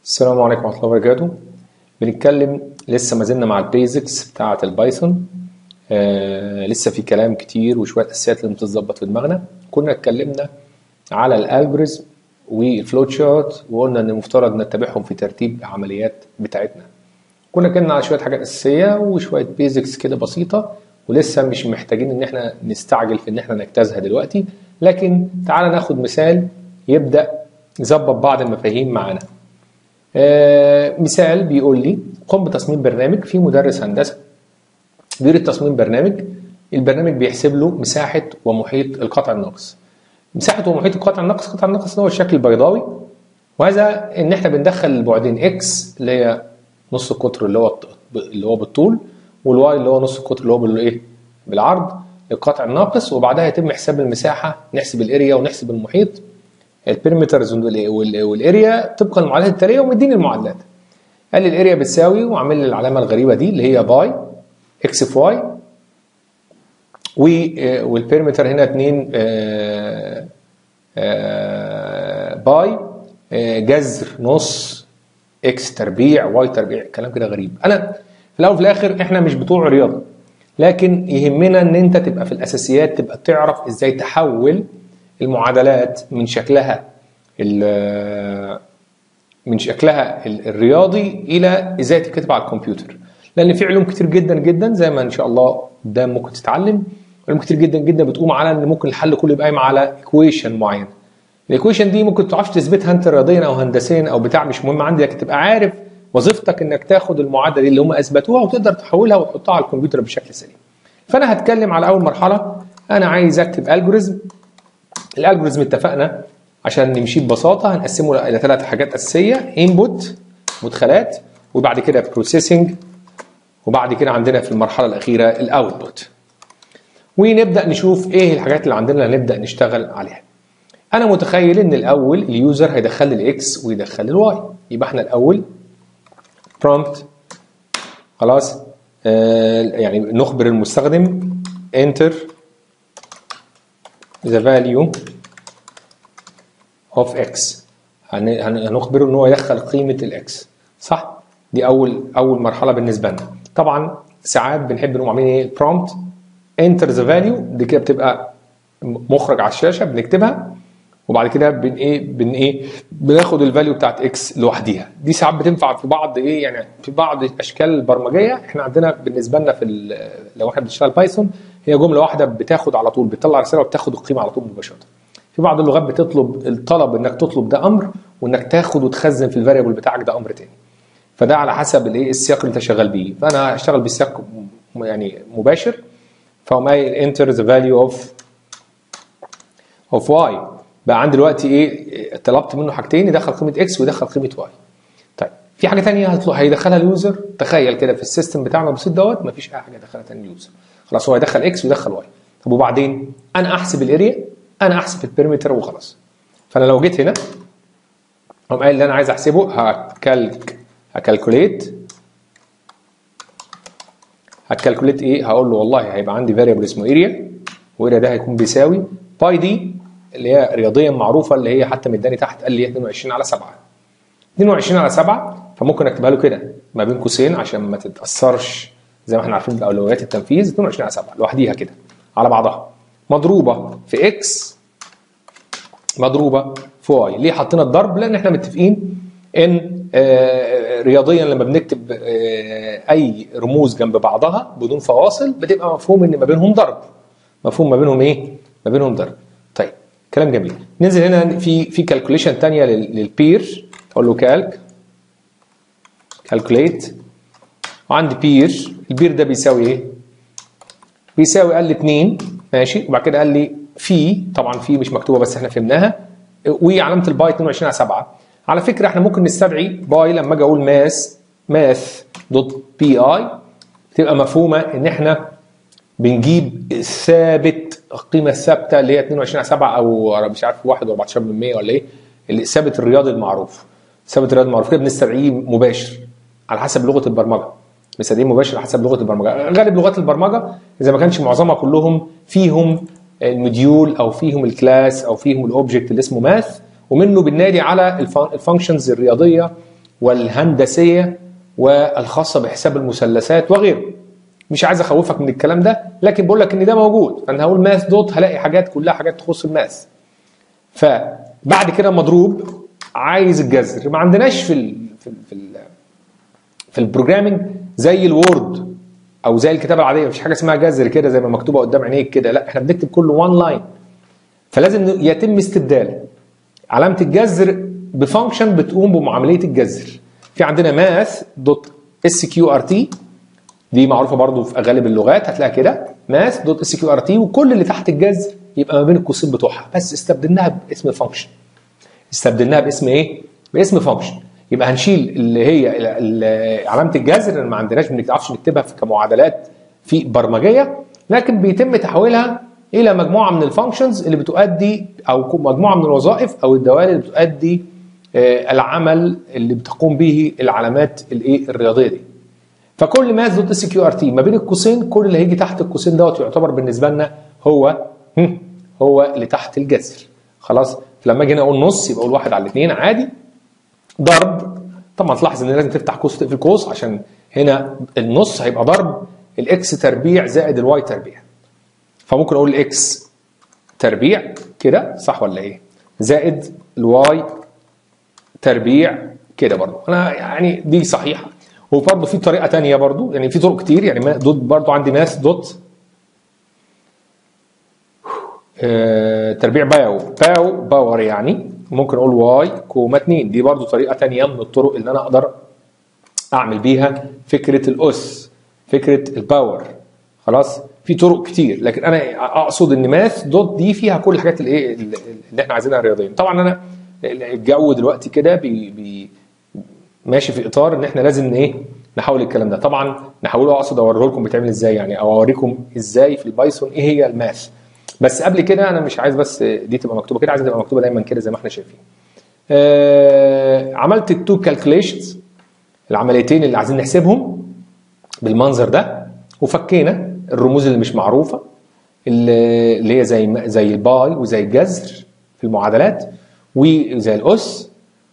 السلام عليكم ورحمة الله وبركاته بنتكلم لسه ما زلنا مع البيزكس بتاعة البايثون آه لسه في كلام كتير وشوية أساسيات لازم تتظبط في دماغنا كنا اتكلمنا على الالجوريزم والفلوت شارت وقلنا ان المفترض نتبعهم في ترتيب العمليات بتاعتنا كنا اتكلمنا على شوية حاجات أساسية وشوية بيزكس كده بسيطة ولسه مش محتاجين ان احنا نستعجل في ان احنا نجتازها دلوقتي لكن تعالى ناخد مثال يبدأ يظبط بعض المفاهيم معانا آه مثال بيقول لي قم بتصميم برنامج في مدرس هندسه بيريد تصميم برنامج البرنامج بيحسب له مساحه ومحيط القطع الناقص مساحه ومحيط القطع الناقص القطع الناقص هو الشكل البيضاوي وهذا ان احنا بندخل البعدين اكس اللي هي نص القطر اللي هو اللي هو بالطول والواي اللي هو نص القطر اللي هو بالايه بالعرض القطع الناقص وبعدها يتم حساب المساحه نحسب الاريا ونحسب المحيط البيريمترز والاريا طبقا للمعادلات التاليه ومديني المعادلات قال لي الاريا بتساوي وعامل لي العلامه الغريبه دي اللي هي باي اكس في واي والبيريمتر هنا 2 باي جذر نص اكس تربيع واي تربيع كلام كده غريب انا في الاول وفي الاخر احنا مش بتوع رياضه لكن يهمنا ان انت تبقى في الاساسيات تبقى تعرف ازاي تحول المعادلات من شكلها من شكلها الرياضي الى ازاي تتكتب على الكمبيوتر لان في علوم كتير جدا جدا زي ما ان شاء الله قدام ممكن تتعلم علوم كتير جدا جدا بتقوم على ان ممكن الحل كله يبقى قايم على ايكويشن معين الايكويشن دي ممكن تعرفش تثبتها انت رياضيا او هندسيا او بتاع مش مهم عندك تبقى عارف وظيفتك انك تاخد المعادله دي اللي هم اثبتوها وتقدر تحولها وتحطها على الكمبيوتر بشكل سليم فانا هتكلم على اول مرحله انا عايز اكتب الجوريزم الالجوريزم اتفقنا عشان نمشي ببساطه هنقسمه الى ثلاث حاجات اساسيه انبوت مدخلات وبعد كده بروسيسنج وبعد كده عندنا في المرحله الاخيره الاوتبوت ونبدا نشوف ايه الحاجات اللي عندنا اللي نبدا نشتغل عليها انا متخيل ان الاول اليوزر هيدخل لي الاكس ويدخل لي الواي يبقى احنا الاول برومبت خلاص آه يعني نخبر المستخدم enter the value of x هنخبره ان هو يدخل قيمه الاكس صح دي اول اول مرحله بالنسبه لنا طبعا ساعات بنحب نقوم عاملين ايه prompt enter the value دي كده بتبقى مخرج على الشاشه بنكتبها وبعد كده بن ايه بن ايه بناخد الفاليو بتاعت اكس لوحديها دي ساعات بتنفع في بعض ايه يعني في بعض الاشكال البرمجيه احنا عندنا بالنسبه لنا في لو احنا بنشتغل بايثون هي جمله واحده بتاخد على طول بتطلع رساله وبتاخد القيمه على طول مباشره في بعض اللغات بتطلب الطلب انك تطلب ده امر وانك تاخد وتخزن في الفاريبل بتاعك ده امر تاني فده على حسب الايه السياق اللي انت شغال بيه فانا هشتغل بالسياق يعني مباشر فاقوم قايل انتر ذا فاليو اوف اوف واي بقى عندي دلوقتي ايه طلبت منه حاجتين يدخل قيمه اكس ويدخل قيمه واي طيب في حاجه ثانيه هيدخلها اليوزر تخيل كده في السيستم بتاعنا البسيط دوت مفيش اي حاجه يدخلها ثاني اليوزر خلاص هو يدخل اكس ويدخل واي طب وبعدين انا احسب الاريا انا احسب البيريمتر وخلاص فانا لو جيت هنا قام قايل اللي انا عايز احسبه هكالك هكالكوليت هتكالكوليت ايه هقول له والله هيبقى عندي فاريبل اسمه اريا واريا ده هيكون بيساوي باي دي اللي هي رياضيا معروفه اللي هي حتى مداني تحت قال لي 22 على 7 22 على 7 فممكن اكتبها له كده ما بين قوسين عشان ما تتاثرش زي ما احنا عارفين باولويات التنفيذ 22 على 7 لوحديها كده على بعضها مضروبه في اكس مضروبه في واي ليه حطينا الضرب لان احنا متفقين ان آه رياضيا لما بنكتب آه اي رموز جنب بعضها بدون فواصل بتبقى مفهوم ان ما بينهم ضرب مفهوم ما بينهم ايه ما بينهم ضرب طيب كلام جميل ننزل هنا في في كالكوليشن ثانيه للبير اقول له كالك كالكوليت وعندي بير البير ده بيساوي ايه بيساوي قال لي 2 ماشي وبعد كده قال لي في طبعا في مش مكتوبه بس احنا فهمناها وعلامه الباي 22 على 7 على فكره احنا ممكن نستدعي باي لما اجي اقول ماس ماث دوت بي اي تبقى مفهومه ان احنا بنجيب الثابت القيمه الثابته اللي هي 22 على 7 او مش عارف 1 و14 من 100 ولا ايه الثابت الرياضي المعروف الثابت الرياضي المعروف كده بنستدعيه مباشر على حسب لغه البرمجه بنستدعيه مباشر على حسب لغه البرمجه غالب لغات البرمجه اذا ما كانش معظمها كلهم فيهم المديول او فيهم الكلاس او فيهم الاوبجكت اللي اسمه ماث ومنه بننادي على الفانكشنز الرياضيه والهندسيه والخاصه بحساب المثلثات وغيره مش عايز اخوفك من الكلام ده لكن بقول لك ان ده موجود انا هقول ماث دوت هلاقي حاجات كلها حاجات تخص الماث فبعد كده مضروب عايز الجذر ما عندناش في ال في ال في, ال في البروجرامينج زي الوورد او زي الكتابه العاديه مفيش حاجه اسمها جذر كده زي ما مكتوبه قدام عينيك كده لا احنا بنكتب كله وان لاين فلازم يتم استبدال علامه الجذر بفانكشن بتقوم بمعامليه الجذر في عندنا ماث دوت اس كيو ار تي دي معروفه برضو في غالب اللغات هتلاقيها كده ماث دوت اس كيو ار تي وكل اللي تحت الجذر يبقى ما بين القوسين بتوعها بس استبدلناها باسم فانكشن استبدلناها باسم ايه؟ باسم فانكشن يبقى هنشيل اللي هي ال- ال- علامه الجذر اللي ما عندناش ما بنعرفش نكتبها في كمعادلات في برمجيه لكن بيتم تحويلها الى مجموعه من الفانكشنز اللي بتؤدي او مجموعه من الوظائف او الدوال اللي بتؤدي آه، العمل اللي بتقوم به العلامات الايه الرياضيه دي. فكل ماث دوت اس كيو ار تي ما بين القوسين كل اللي هيجي تحت القوسين دوت يعتبر بالنسبه لنا هو هم، هو اللي تحت الجذر خلاص لما اجي هنا اقول نص يبقى اقول واحد على الاثنين عادي ضرب طبعا تلاحظ ان لازم تفتح قوس وتقفل قوس عشان هنا النص هيبقى ضرب الاكس تربيع زائد الواي تربيع فممكن اقول الاكس تربيع كده صح ولا ايه زائد الواي تربيع كده برضو انا يعني دي صحيحه وبرضه في طريقه تانية برضو يعني في طرق كتير يعني ما- دوت برضو عندي ماث دوت آه، تربيع باو باو باور يعني ممكن اقول واي كوما 2 دي برضو طريقه تانية من الطرق اللي انا اقدر اعمل بيها فكره الاس فكره الباور خلاص في طرق كتير لكن انا اقصد ان ماث دوت دي فيها كل الحاجات اللي ايه اللي احنا عايزينها رياضيا طبعا انا الجو دلوقتي كده بي بي ماشي في اطار ان احنا لازم ايه نحاول الكلام ده طبعا نحاوله اقصد اوريه لكم بيتعمل ازاي يعني او اوريكم ازاي في البايثون ايه هي الماث بس قبل كده انا مش عايز بس دي تبقى مكتوبه كده عايز تبقى مكتوبه دايما كده زي ما احنا شايفين آه عملت التو كالكوليشنز العمليتين اللي عايزين نحسبهم بالمنظر ده وفكينا الرموز اللي مش معروفه اللي اللي هي زي زي الباي وزي الجذر في المعادلات وزي الاس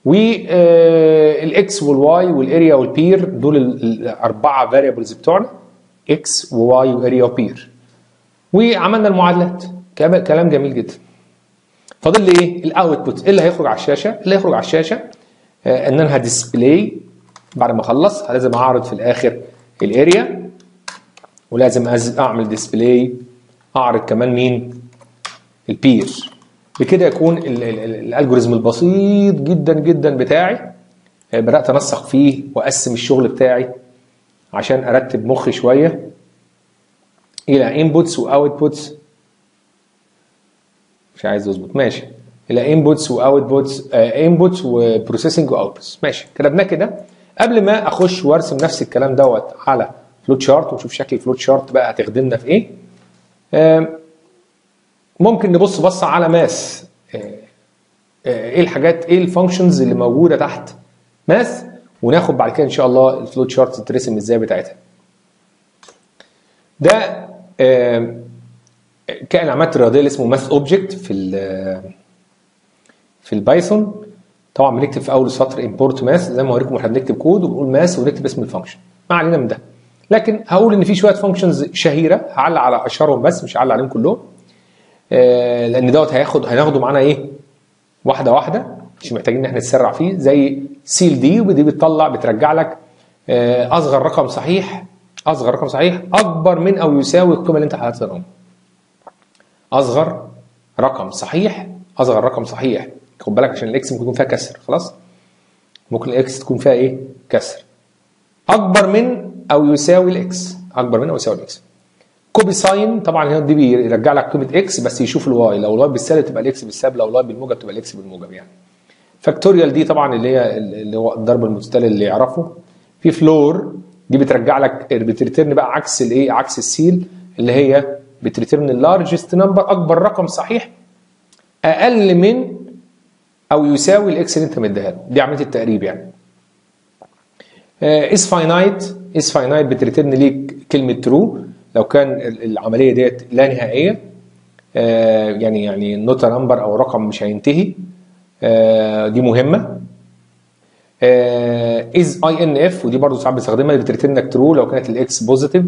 والاكس والواي والاريا والبير دول ال- الاربعه فاريبلز بتوعنا اكس وواي واريا وبير وعملنا المعادلات كلام كلام جميل جدا فاضل لي ايه الاوتبوت ايه اللي هيخرج على الشاشه اللي هيخرج على الشاشه آه ان انا هديسبلاي بعد ما اخلص لازم اعرض في الاخر الاريا ولازم أز- اعمل ديسبلاي اعرض كمان مين البير بكده يكون ال- ال- ال- الالجوريزم البسيط جدا جدا بتاعي آه، بدات انسق فيه واقسم الشغل بتاعي عشان ارتب مخي شويه الى انبوتس واوتبوتس مش عايز اظبط ماشي الى انبوتس واوتبوتس انبوتس وبروسيسنج واوتبوتس ماشي كتبناه كده قبل ما اخش وارسم نفس الكلام دوت على فلوت شارت ونشوف شكل الفلوت شارت بقى هتخدمنا في ايه آم، ممكن نبص بصه على ماس آه، آه، ايه الحاجات ايه الفانكشنز اللي موجوده تحت ماث وناخد بعد كده ان شاء الله الفلوت شارت تترسم ازاي بتاعتها ده آم، كائن العمليات الرياضيه اللي اسمه ماث اوبجكت في ال في البايثون طبعا بنكتب في اول سطر امبورت ماث زي ما اوريكم احنا بنكتب كود وبنقول ماث ونكتب اسم الفانكشن ما علينا من ده لكن هقول ان في شويه فانكشنز شهيره هعلق على اشهرهم بس مش هعلق عليهم كلهم آه، لان دوت هياخد هناخده معانا ايه واحده واحده مش محتاجين ان احنا نتسرع فيه زي سيل دي ودي بتطلع بترجع لك آه، اصغر رقم صحيح اصغر رقم صحيح اكبر من او يساوي القيمه اللي انت حاططها لهم اصغر رقم صحيح اصغر رقم صحيح خد بالك عشان الاكس ممكن يكون فيها كسر خلاص ممكن الاكس تكون فيها ايه كسر اكبر من او يساوي الاكس اكبر من او يساوي الاكس كوبي ساين طبعا هنا دي بيرجع لك قيمه اكس بس يشوف الواي لو الواي بالسالب تبقى الاكس بالسالب لو الواي بالموجب تبقى الاكس بالموجب يعني فاكتوريال دي طبعا اللي هي اللي هو الضرب المتتالي اللي يعرفه في فلور دي بترجع لك بتريترن بقى عكس الايه عكس السيل اللي هي بتريترن اللارجست نمبر اكبر رقم صحيح اقل من او يساوي الاكس اللي انت مديها له دي عمليه التقريب يعني اس فاينايت اس فاينايت بتريترن ليك كلمه ترو لو كان ال- العمليه ديت لا نهائيه آه، يعني يعني نوت نمبر او رقم مش هينتهي آه، دي مهمه از اي ان اف ودي برضه ساعات بستخدمها بتريتيرن انك ترو لو كانت الاكس بوزيتيف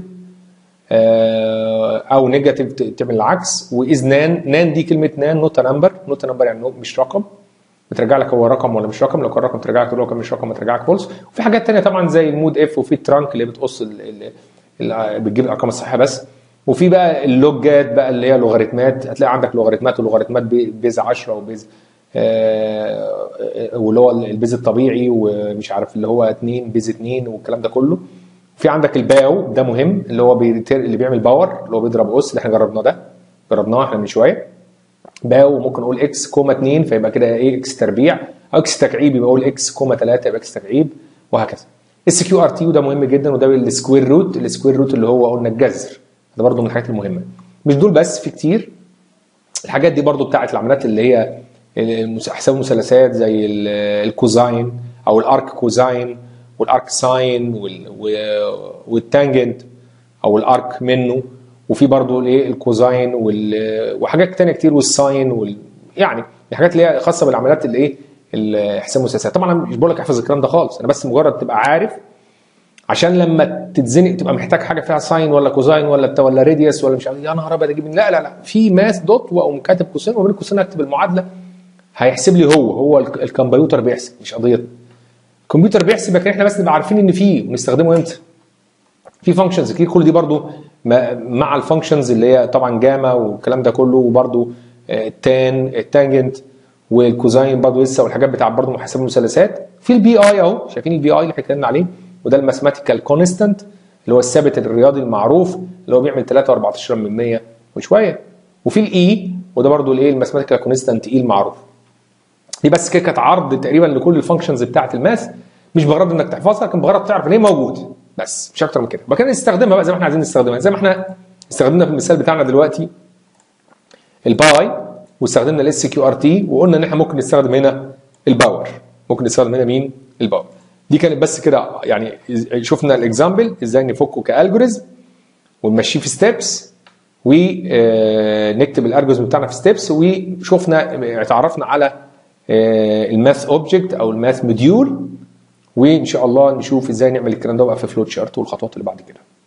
او نيجاتيف تعمل العكس واز نان نان دي كلمه نان نوت نمبر نوت نمبر يعني مش رقم بترجع لك هو رقم ولا مش رقم لو كان رقم ترجع لك لو كان مش رقم ترجع لك فولس وفي حاجات تانية طبعا زي المود اف وفي الترانك اللي بتقص ال ال ال بتجيب الارقام الصحيحه بس وفي بقى اللوجات بقى اللي هي لوغاريتمات هتلاقي عندك لوغاريتمات ولوغاريتمات بيز 10 وبيز آه واللي هو البيز الطبيعي ومش عارف اللي هو 2 بيز 2 والكلام ده كله في عندك الباو ده مهم اللي هو بيريتير اللي بيعمل باور اللي هو بيضرب اس اللي احنا جربناه ده جربناه احنا من شويه باو ممكن اقول اكس كوما 2 فيبقى كده ايه اكس تربيع او اكس تكعيب يبقى اقول اكس كوما 3 يبقى اكس تكعيب وهكذا اس كيو ار تي وده مهم جدا وده السكوير روت السكوير روت اللي هو قلنا الجذر ده برضه من الحاجات المهمه مش دول بس في كتير الحاجات دي برضه بتاعت العمليات اللي هي حساب المثلثات زي الكوزاين او الارك كوزاين والارك ساين والتانجنت او الارك منه وفي برضه الايه الكوزاين وحاجات تانية كتير والساين وال يعني الحاجات اللي هي خاصه بالعمليات اللي ايه حساب المثلثات طبعا انا مش بقول لك احفظ الكلام ده خالص انا بس مجرد تبقى عارف عشان لما تتزنق تبقى محتاج حاجه فيها ساين ولا كوزاين ولا ولا راديوس ولا مش عارف يا نهار ابيض اجيب لا لا لا في ماس دوت واقوم كاتب قوسين وبين القوسين اكتب المعادله هيحسب لي هو هو الكمبيوتر بيحسب مش قضيه الكمبيوتر بيحسب لكن احنا بس نبقى عارفين ان فيه ونستخدمه امتى في فانكشنز كتير كل دي برضو مع الفانكشنز اللي هي طبعا جاما والكلام ده كله وبرضو التان التانجنت والكوزاين برضو لسه والحاجات بتاع برضو محاسبه المثلثات في البي اي اهو شايفين البي اي اللي احنا اتكلمنا عليه وده الماثيماتيكال كونستانت اللي هو الثابت الرياضي المعروف اللي هو بيعمل 3.14 من 100 وشويه وفي الاي وده برضو الايه الماثيماتيكال كونستانت اي المعروف دي بس كده كانت عرض تقريبا لكل الفانكشنز بتاعه الماث مش بغرض انك تحفظها لكن بغرض تعرف ان هي موجود بس مش اكتر من كده وكان نستخدمها بقى زي ما احنا عايزين نستخدمها زي ما احنا استخدمنا في المثال بتاعنا دلوقتي الباي واستخدمنا الاس كيو ار تي وقلنا ان احنا ممكن نستخدم هنا الباور ممكن نستخدم هنا مين الباور دي كانت بس كده يعني شفنا الاكزامبل ازاي نفكه كالجوريزم ونمشيه في ستيبس ونكتب الالجوريزم بتاعنا في ستيبس وشفنا اتعرفنا على الماث اوبجكت او الماث موديول وان شاء الله نشوف ازاي نعمل الكلام ده بقى في فلوت شارت والخطوات اللي بعد كده